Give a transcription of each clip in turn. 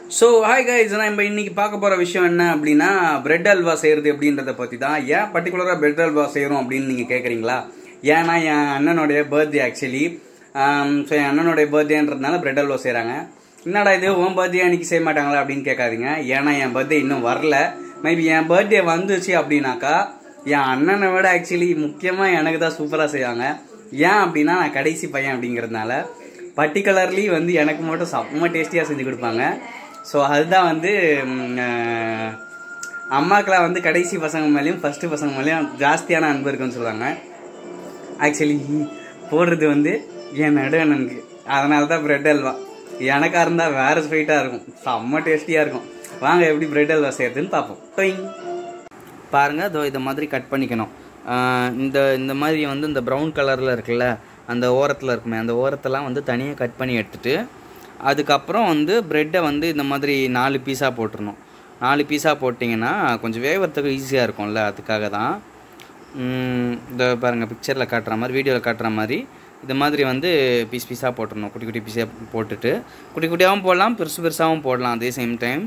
So hi guys நான் இப்போ இன்னைக்கு பார்க்க போகிற விஷயம் என்ன அப்படின்னா பிரெட் அல்வா செய்கிறது அப்படின்றத பற்றி தான் ஏன் பர்டிகுலராக பிரெட் அல்வா செய்கிறோம் அப்படின்னு நீங்கள் கேட்குறீங்களா ஏன்னா என் அண்ணனுடைய பர்த்டே ஆக்சுவலி ஸோ என் அண்ணனுடைய பர்த்டேன்றதுனால பிரெட் அல்வா செய்கிறாங்க என்னடா இது உன் பர்த்டே அன்னைக்கு செய்ய மாட்டாங்களா அப்படின்னு கேட்காதீங்க ஏன்னா என் பர்த்டே இன்னும் வரல மேபி என் பர்த்டே வந்துச்சு அப்படின்னாக்கா என் அண்ணனை விட ஆக்சுவலி முக்கியமாக எனக்கு தான் சூப்பராக செய்வாங்க ஏன் அப்படின்னா நான் கடைசி பையன் அப்படிங்கிறதுனால பர்டிகுலர்லி வந்து எனக்கு மட்டும் செம்ம டேஸ்டியாக செஞ்சு கொடுப்பாங்க ஸோ அதுதான் வந்து ம், அஹ், அம்மாக்கெலாம் வந்து கடைசி பசங்க மேலேயும் ஃபஸ்ட்டு பசங்க மேலேயும் ஜாஸ்தியான அன்பு இருக்குன்னு சொல்லுவாங்க ஆக்சுவலி போடுறது வந்து என் நடு அண்ணனுக்கு அதனால தான் பிரெட் அல்வா எனக்காக இருந்தால் வேறு ஸ்வீட்டாக இருக்கும் செம்ம டேஸ்டியாக இருக்கும் வாங்க எப்படி பிரெட் அல்வா செய்யறதுன்னு பார்ப்போம் டொயிங் பாருங்க இதோ இதை மாதிரி கட் பண்ணிக்கணும் ஆஹ் இந்த இந்த மாதிரி வந்து இந்த ப்ரௌன் கலரில் இருக்குல்ல அந்த ஓரத்தில் இருக்குமே அந்த ஓரத்தெல்லாம் வந்து தனியாக கட் பண்ணி எடுத்துட்டு அதுக்கப்புறம் வந்து ப்ரெட்டை வந்து இந்த மாதிரி நாலு பீஸாக போட்டுறணும் நாலு பீஸாக போட்டிங்கன்னா கொஞ்சம் வேகறதுக்கு ஈஸியாக இருக்கும்ல அதுக்காக தான் உம், இந்த பாருங்கள் பிக்சரில் காட்டுற மாதிரி வீடியோவில் காட்டுற மாதிரி இது மாதிரி வந்து பீஸ் பீஸாக போட்டுடணும் குட்டி குட்டி பீஸாக போட்டுட்டு குட்டி குட்டியாகவும் போடலாம் பெருசு பெருசாகவும் போடலாம் அதே சேம் டைம்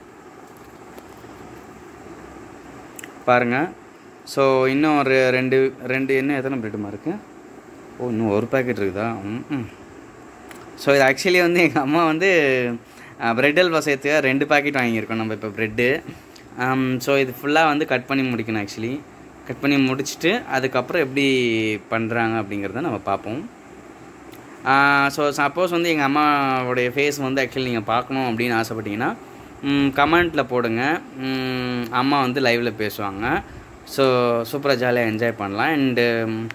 பாருங்க ஸோ இன்னும் ஒரு ரெண்டு ரெண்டு என்ன எத்தனை பிரெட்டுமா இருக்கு ஓ இன்னும் ஒரு பேக்கெட் இருக்குதா ம் ஸோ இது ஆக்சுவலி வந்து எங்கள் அம்மா வந்து பிரெட் அல்வா சேர்த்து ரெண்டு பாக்கெட் வாங்கியிருக்கோம் நம்ம இப்போ ப்ரெட்டு ஸோ இது ஃபுல்லாக வந்து கட் பண்ணி முடிக்கணும் ஆக்சுவலி கட் பண்ணி முடிச்சுட்டு அதுக்கப்புறம் எப்படி பண்ணுறாங்க அப்படிங்கிறத நம்ம பார்ப்போம் ஸோ சப்போஸ் வந்து எங்கள் அம்மாவுடைய ஃபேஸ் வந்து ஆக்சுவலி நீங்கள் பார்க்கணும் அப்படின்னு ஆசைப்பட்டீங்கன்னா கமெண்ட்டில் போடுங்க ம், அம்மா வந்து லைவில் பேசுவாங்க ஸோ சூப்பராக ஜாலியாக என்ஜாய் பண்ணலாம் அண்டு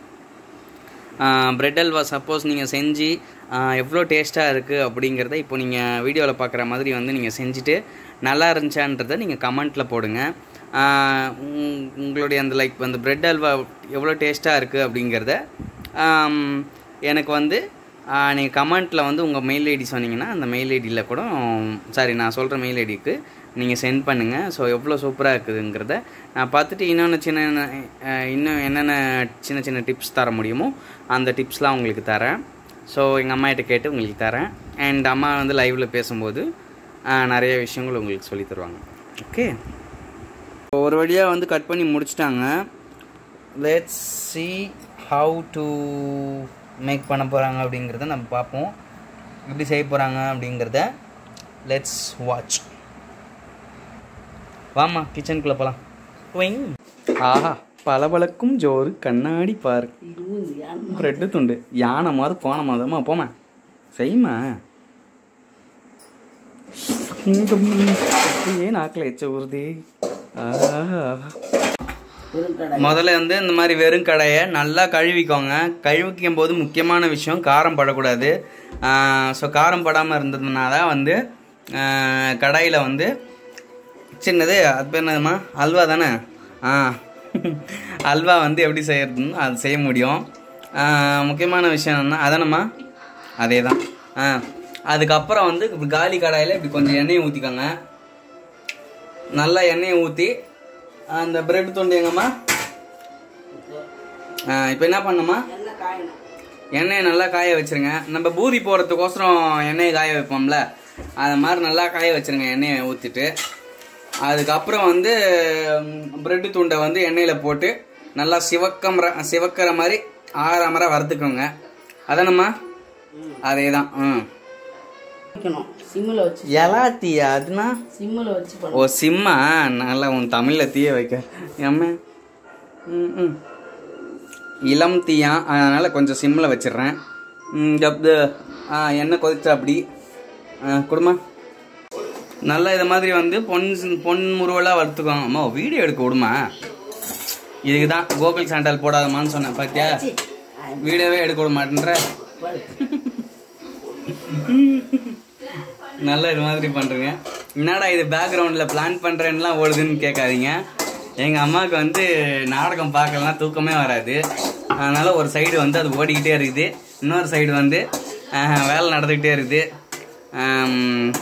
பிரெட் அல்வா சப்போஸ் நீங்கள் செஞ்சு ஆஹ், எவ்வளோ டேஸ்ட்டாக இருக்குது அப்படிங்கிறத இப்போ நீங்கள் வீடியோவில் பார்க்குற மாதிரி வந்து நீங்கள் செஞ்சுட்டு நல்லா இருந்துச்சான்றதை நீங்கள் கமெண்ட்டில் போடுங்க ஆஹ், உங்- உங்களுடைய அந்த லைக் அந்த பிரெட் அல்வா எவ்வளோ டேஸ்ட்டாக இருக்குது அப்படிங்கிறத ஆம், எனக்கு வந்து நீங்கள் கமெண்ட்டில் வந்து உங்கள் மெயில் ஐடி சொன்னீங்கன்னா அந்த மெயில் ஐடியில் கூட சாரி நான் சொல்கிற மெயில் ஐடிக்கு நீங்கள் சென்ட் பண்ணுங்கள் ஸோ எவ்வளோ சூப்பராக இருக்குதுங்கிறத நான் பார்த்துட்டு இன்னொன்று சின்ன அஹ், இன்னும் என்னென்ன சின்ன சின்ன டிப்ஸ் தர முடியுமோ அந்த டிப்ஸ்லாம் உங்களுக்கு தரேன் ஸோ எங்கள் அம்மாகிட்ட கேட்டு உங்களுக்கு தரேன் அண்ட் அம்மா வந்து லைவில் பேசும்போது அஹ், நிறைய விஷயங்கள் உங்களுக்கு சொல்லி தருவாங்க ஓகே ஒரு வழியாக வந்து கட் பண்ணி முடிச்சிட்டாங்க let's see how to make பண்ண போகிறாங்க அப்படிங்கிறத நம்ம பார்ப்போம் எப்படி செய்ய போகிறாங்க அப்படிங்கிறத லெட்ஸ் வாட்ச் வாம்மா கிச்சனுக்குள்ளே போகலாம் ஆஹா பளபளக்கும் ஜோறு கண்ணாடி பாரு ரெட்டு துண்டு யானை மாதிரி போன மாதிரிமா போமா செய்யுமா ஏன் நாக்கில் எச்ச ஊறுதே ஆஹா முதல்ல வந்து இந்த மாதிரி வெறும் கடையை நல்லா கழுவிக்கோங்க கழுவிக்கும் போது முக்கியமான விஷயம் காரம் படக்கூடாது ஸோ காரம் படாமல் இருந்ததுனால வந்து கடாயில் வந்து சின்னது அது பேர் என்னதுமா அல்வா தானே ஆ அல்வா வந்து எப்படி செய்யறதுன்னு அது செய்ய முடியும் ஆ, முக்கியமான விஷயம் என்ன அதானம்மா அதே தான் ஆ அதுக்கப்புறம் வந்து இப்படி காலி கடாயில் இப்படி கொஞ்சம் எண்ணெயை ஊற்றிக்கோங்க நல்லா எண்ணெயை ஊற்றி அந்த பிரெட் துண்டு எங்கம்மா இப்போ என்ன பண்ணுமா எண்ணெயை நல்லா காய வச்சிருங்க நம்ம பூரி போடுறதுக்கோசரம் எண்ணெயை காய வைப்போம்ல அது மாதிரி நல்லா காய வச்சிருங்க எண்ணெயை ஊற்றிட்டு அதுக்கப்புறம் வந்து பிரெட்டு துண்டை வந்து எண்ணெயில் போட்டு நல்லா சிவக்கம்ற சிவக்கிற மாதிரி ஆற மாதிரி வறுத்துக்கோங்க அதானம்மா அதே தான் ம் வைக்கணும் சிம்மில் வச்சு எலாத்தியா அதுனா சிம்மில் வச்சு பண்ணணும் ஓ சிம்மா நல்லா உன் தமிழில் தீய வைக்க ஏம்மா ம் ம் இளம் தீயா அதனால் கொஞ்சம் சிம்மில் வச்சிடுறேன் ம், இந்த- இந்த, ஆ, எண்ணெய் கொதிச்சா அப்படி ஆ, கொடுமா நல்லா இதை மாதிரி வந்து பொன் பொன் முருவலாக வறுத்துக்கோங்க அம்மா வீடியோ எடுக்க விடுமா இதுக்கு தான் கோகுல் சாண்டல் போடாதமான்னு சொன்னேன் பாத்தியா வீடியோவே எடுக்க விட மாட்டேன்ற நல்ல இது மாதிரி பண்றீங்க என்னடா இது பேக்ரவுண்ட்ல பிளான் பண்றேன்னுலாம் ஓடுதுன்னு கேட்காதீங்க எங்க அம்மாவுக்கு வந்து நாடகம் பார்க்கலாம் தூக்கமே வராது அதனால ஒரு சைடு வந்து அது ஓடிக்கிட்டே இருக்குது இன்னொரு சைடு வந்து ஆஹ், வேலை நடந்துக்கிட்டே இருக்குது ஆம்,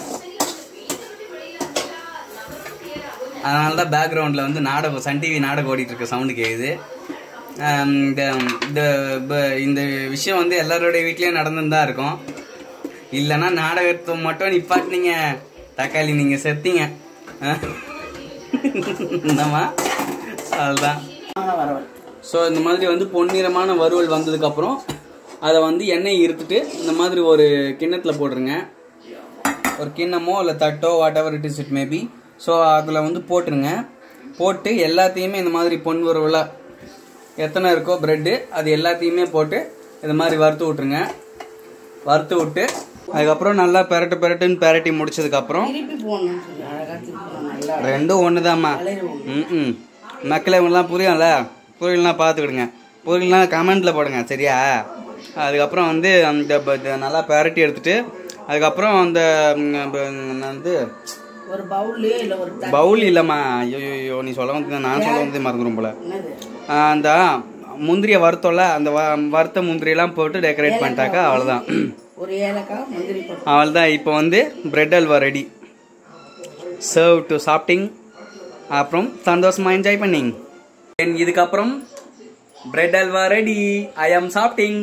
அதனால தான் பேக்ரவுண்டில் வந்து நாடகம் சன் டிவி நாடகம் ஓடிட்டு இருக்க சவுண்டு கேட்குது ஆம், இந்த இந்த ப- இந்த விஷயம் வந்து எல்லாருடைய வீட்லேயும் நடந்துன்னு தான் இருக்கும் இல்லைன்னா நாடகத்தை மட்டும் நிப்பாட்டினீங்க தக்காளி நீங்கள் செத்தீங்க ஆ? என்னம்மா அதுதான் ஆனால் வரவல் ஸோ இந்த மாதிரி வந்து பொன்னிறமான வறுவல் வந்ததுக்கப்புறம் அதை வந்து எண்ணெய் இருத்துட்டு இந்த மாதிரி ஒரு கிண்ணத்தில் போட்டுருங்க ஒரு கிண்ணமோ இல்லை தட்டோ whatever it is it maybe so அதில் வந்து போட்டுருங்க போட்டு எல்லாத்தையுமே இந்த மாதிரி பொன் வறுவலாக எத்தனை இருக்கோ ப்ரெட்டு அது எல்லாத்தையுமே போட்டு இந்த மாதிரி வறுத்து விட்ருங்க வறுத்து விட்டு அதுக்கப்புறம் நல்லா பெரட்டு பெரட்டுன்னு பெரட்டி முடிச்சதுக்கப்புறம் திருப்பி போடணும்னு சொல்லி அழகாக திருப்பி போடணும். நல்லா ரெண்டும் ஒன்று தான்மா வளைருவோம் ம் மக்களே இவங்கெல்லாம் புரியும்ல புரியலனா பார்த்துக்கிடுங்க புரியலனா கமெண்ட்டில் போடுங்க சரியா அதுக்கப்புறம் வந்து அந்த ப- இத நல்லா பெரட்டி எடுத்துட்டு அதுக்கப்புறம் அந்த ம், ப- வந்து ஒரு பவுல்லையோ இல்லை ஒரு த பவுல் இல்லைம்மா ஐயோ ஐயோ நீ சொல்ல வந்து நான் சொல்ல வந்து மறந்துடும் போல என்னது ஆ, அந்த முந்திரியை வறுத்தோம்ல அந்த வ- வறுத்த முந்திரியெல்லாம் போட்டு டெக்கரேட் பண்ணிட்டாக்கா அவ்வளோதான் ஒரு ஏலக்காய் முந்திரி போட்டு அவ்வளோதான் இப்போ வந்து bread halwa ready serve to சாப்பிட்டிங் அப்புறம் சந்தோஷமா என்ஜாய் பண்ணிங் தென் இதுக்கப்புறம் bread halwa ready I am சாப்பிட்டிங்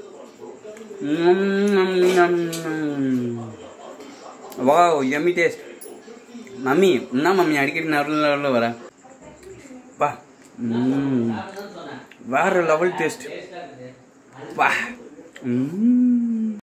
வாவ் எம்மி டேஸ்ட் மம்மி என்ன மம்மி அடிக்கடி நடுவில் நடுவில் வர பா ம். வேற லெவல் டேஸ்ட் வா ம்